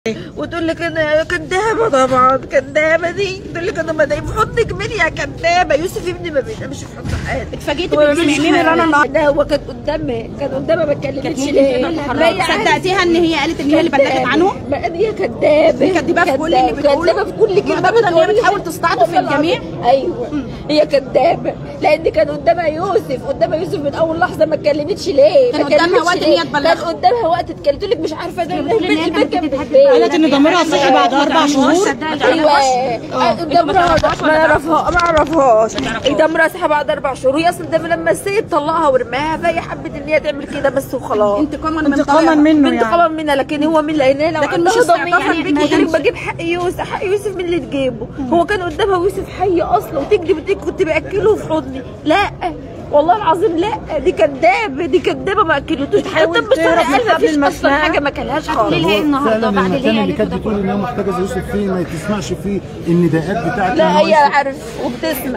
وتقول لك انا كدابه طبعا كدابه دي تقول لك انا مدعي في حضنك مين يا كدابه يوسف ابني ما بينامش في حضن حد اتفاجئتي هو ما بتسمعي بيعملش مين اللي انا حاجة. لا هو كان قدامي كان قدامي ما كانت اتكلمتش مين ليه اللي ما هي عارفة. صدقتيها ان هي قالت ان هي اللي بلغت عنه ما هي كدابه كدابة في كل اللي بتقوله؟ كدابه في كل كلمه معتقدة إن هي بتقولها. بتحاول تستعطف والله الجميع؟ العظيم. ايوه هي كدابه لان كان قدامها يوسف قدامها يوسف من اول لحظه ما اتكلمتش ليه كان ما قدامها اتكلمتش وقت إن ليه؟ هي تبلغه. كان قدامها وقت اتكلمت لك مش عارفه ده بتقول إن هي البنت كانت كانت بتتهبل. بالبيت. قالت ان ضميرها صحي بعد اربع شهور ايوه ضميرها ما اعرفها ما اعرفهاش ضميرها صحي بعد اربع شهور هي اصلا ده لما السيد طلقها ورماها فهي حبت ان هي تعمل كده بس وخلاص انتقاما من انتقاما طريقها. منه بنت يعني قمر منها لكن هو مين لقيناه لو لكن مش عندها استعطافا ضمير بيك، ما قلت لك كانش- بجيب حق يوسف حق يوسف من اللي تجيبه هو كان قدامها يوسف حي اصلا وتكذب وتقول كنت باكله في حضني لا والله العظيم لا دي كدابه دي كدابه ما اكلتوش بتحاول طب بس تهرب من قال حبل مفيش اصلا المسمع. حاجه ما كلهاش خالص ليه هي النهارده فعلا بعد اللي المكان هي اللي قالته كانت ده بتقول كله انها محتجزه يوسف فيه ما تسمعش فيه النداءات بتاعت لا إن هو هي يوسف- عارف وبتسمع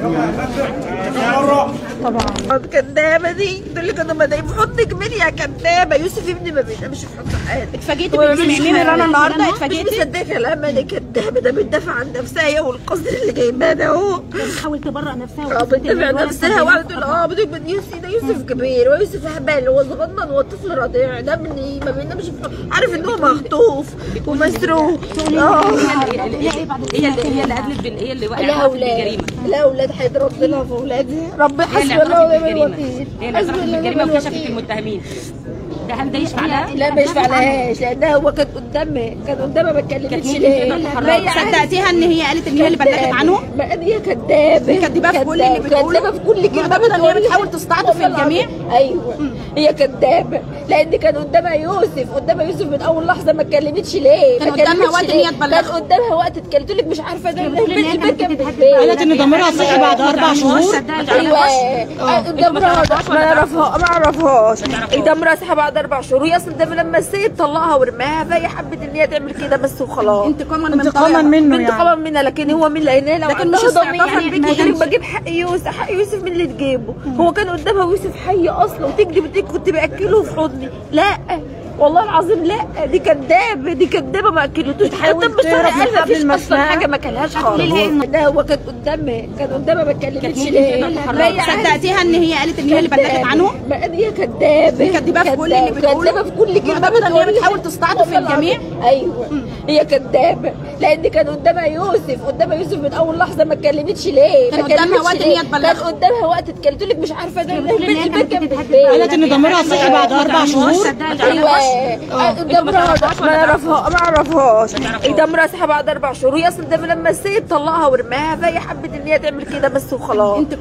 طبعا كدابه دي تقول لك انا مدعي في حضنك مين يا كدابه يوسف ابني ما بينامش في حضن حد اتفاجئتي هو ما بتسمعي بيعملش مين اللي انا حاجة. النهارده مش اتفاجئتي مصدقه كلامها دي كدابه ده بتدافع عن نفسها هي والقصد اللي جايباه ده اهو بتحاول تبرأ نفسها اه وتثبت إن بتدافع عن الولد نفسها كان وقاعده بينام تقول اه بتقول يوسف ده يوسف كبير ويوسف هبل هو صغنن هو طفل رضيع ده ابني ما بينامش في حضن- عارف ان هو مخطوف ومسروق اه هي اللي هي اللي قبلت بال- هي اللي لا وقعت في اولاد الجريمه لا اولاد هيضرب لنا في اولادي رب هي اللي حسبي الله اعترفت ونعم بالجريمه الوكيل هي اللي حسبي اعترفت الله بالجريمه ونعم وكشفت الوكيل المتهمين ده هل ده يشفع لها؟ لا ما يشفعلهاش لانها هو كان قدامي كان قدامي ما اتكلمتش كانت مين ليه اللي ما تحركت؟ هي عارفة. صدقتيها ان هي قالت ان هي اللي بلغت عنه؟ ما هي كدابه كدابة في كل اللي بتقوله؟ كدابه في كل كلمه معتقدة إن هي بتقولها. بتحاول تستعطف والله الجميع؟ العظيم. ايوه هي كدابه لان كان قدامها يوسف قدامها يوسف من اول لحظه ما اتكلمتش ليه كان ما قدامها اتكلمتش وقت إن ليه؟ هي تبلغه. كان قدامها وقت اتكلمت لك مش عارفه ده بتقول إن هي البنت كانت كانت بتتهبل. قالت ان ضميرها صحي بعد اربع شهور ايوه ضميرها ما اعرفها ما اعرفهاش ضميرها صحي بعد اربع شهور هي اصلا ده لما السيد طلقها ورماها فهي حبت ان هي تعمل كده بس وخلاص انتقاما من انتقاما طريقها. منه بنت يعني قمر منها لكن هو مين لقيناه لو لكن عندها مش استعطافا ضمير بيك، ما قلت لك كانش- بجيب حق يوسف حق يوسف من اللي تجيبه هو كان قدامها يوسف حي اصلا وتكذب وتقول كنت باكله في حضني لا والله العظيم لا دي كدابه دي كدابه ما اكلتوش بتحاول طب بس تهرب من قال حبل مفيش اصلا المسمع. حاجه ما كلهاش خالص ليه هي لا هو كان قدامي كان قدامي ما اتكلمتش ليه ما هي عارفة. صدقتيها ان هي قالت ان هي اللي بلغت عنه؟ ما هي كدابه كدابة في كل اللي بتقوله؟ كدابه في كل كلمه معتقدة إن هي بتقولها. بتحاول تستعطف والله الجميع؟ العظيم. ايوه هي كدابه لان كان قدامها يوسف قدامها يوسف من اول لحظه ما اتكلمتش ليه كان ما قدامها اتكلمتش وقت إن ليه؟ هي تبلغه. كان قدامها وقت اتكلمت لك مش عارفه ده بتقول إن هي البنت كانت كانت بتتهبل. قالت ان ضميرها صحي بعد اربع شهور ايوه ضميرها ما اعرفها ما اعرفهاش ضميرها صحي بعد اربع شهور هي اصلا ده لما السيد طلقها ورماها فهي حبت ان هي تعمل كده بس وخلاص